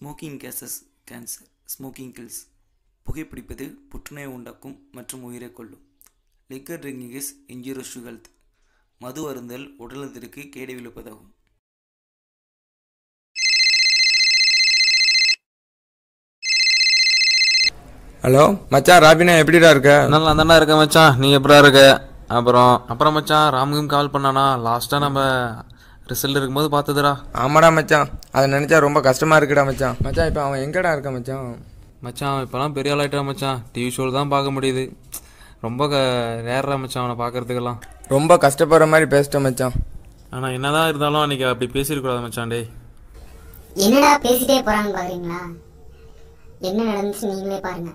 smoking causes cancer smoking kills புகைப்பிடிப்பது புற்றுநோய் உண்டாக்கும் மற்றும் உயிரை கொல்லும் liquor drinking is injurious to health மது அருந்தல் உடல்நலத்திற்கு கேடு விளைப்பதாகும் ஹலோ மச்சான் ராபினா எப்படிடா இருக்க நல்லா தானே இருக்க மச்சான் நீ எப்படா இருக்க அப்புறம் அப்புறம் மச்சான் ராமுக்கும் கால் பண்ணானா லாஸ்ட்டாக நம்ம ரிசல்ட் இருக்கும்போது பார்த்ததுடா ஆமாடா மச்சான் அதை நினைச்சா ரொம்ப கஷ்டமா இருக்குடா மச்சான் மச்சான் இப்போ அவன் எங்கடா இருக்க மச்சான் மச்சான் இப்போலாம் பெரிய ஆள் ஆகிட்டா மச்சான் டிவி ஷோவில் தான் பார்க்க முடியுது ரொம்ப க நேரா மச்சான் அவனை பார்க்கறதுக்கெல்லாம் ரொம்ப கஷ்டப்படுற மாதிரி பேசிட்டேன் மச்சான் ஆனால் என்னதான் இருந்தாலும் அன்றைக்கி அப்படி பேசியிருக்கூடாது மச்சான் டேய் என்னடா பேசிட்டே போறான்னு பாக்குறீங்களா என்ன நடந்துச்சு நீங்களே பாருங்க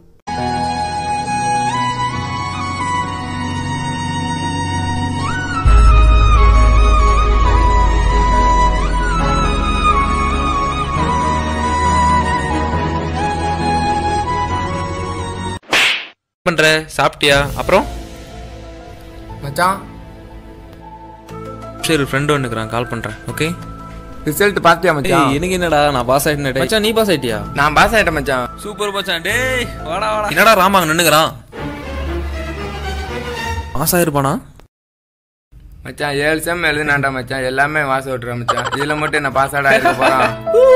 பண்ற சாப்பிட்டியா அப்புறம் மச்சான் சரி ஃப்ரெண்டு ஒன்றுக்குறான் கால் பண்ணுறேன் ஓகே ரிசல்ட் பார்த்தியா மச்சான் எனக்கு என்னடா நான் பாஸ் ஆகிட்டேன் மச்சான் நீ பாஸ் ஆயிட்டியா நான் பாஸ் ஆயிட்டேன் மச்சான் சூப்பர் மச்சான் டேய் வாடா வாடா என்னடா ராமா அங்கே நின்றுக்கிறான் பாஸ் ஆயிருப்பானா மச்சான் ஏழு செம் எழுதுனாண்டா மச்சான் எல்லாமே வாச விட்டுறேன் மச்சான் இதுல மட்டும் என்ன பாஸ் ஆட ஆயிருக்க போறான்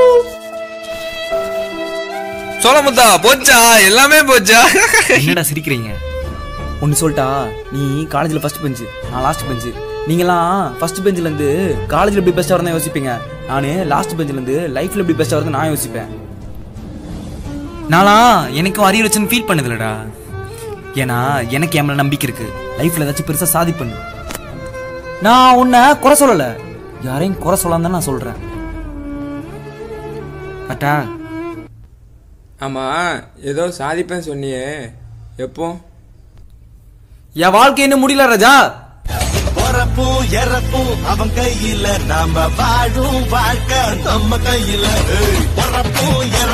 சோழ முத்தா போச்சா எல்லாமே போச்சா என்னடா சிரிக்கிறீங்க ஒன்று சொல்லிட்டா நீ காலேஜில் ஃபர்ஸ்ட் பெஞ்சு நான் லாஸ்ட் பெஞ்சு நீங்களாம் ஃபர்ஸ்ட் பெஞ்சிலேருந்து காலேஜில் எப்படி பெஸ்ட்டாக வரதான் யோசிப்பீங்க நான் லாஸ்ட் பெஞ்சிலேருந்து லைஃப்பில் எப்படி பெஸ்ட்டாக வரது நான் யோசிப்பேன் நான்லாம் எனக்கும் அரியர் வச்சுன்னு ஃபீல் பண்ணுதில்லடா ஏன்னா எனக்கு என் மேல நம்பிக்கை இருக்கு லைஃப்பில் ஏதாச்சும் பெருசாக சாதிப்பண்ணு நான் உன்னை குறை சொல்லலை யாரையும் குறை சொல்லாம தான் நான் சொல்கிறேன் அட்டா ஆமா ஏதோ சாதிப்பேன்னு சொன்னியே எப்போ என் வாழ்க்கை இன்னும் முடியல ராஜா பொறப்பும் இறப்பும் அவன் கையில நாம வாழும் வாழ்க்கை நம்ம கையில ஏய், பொறப்பும் இறப்பும்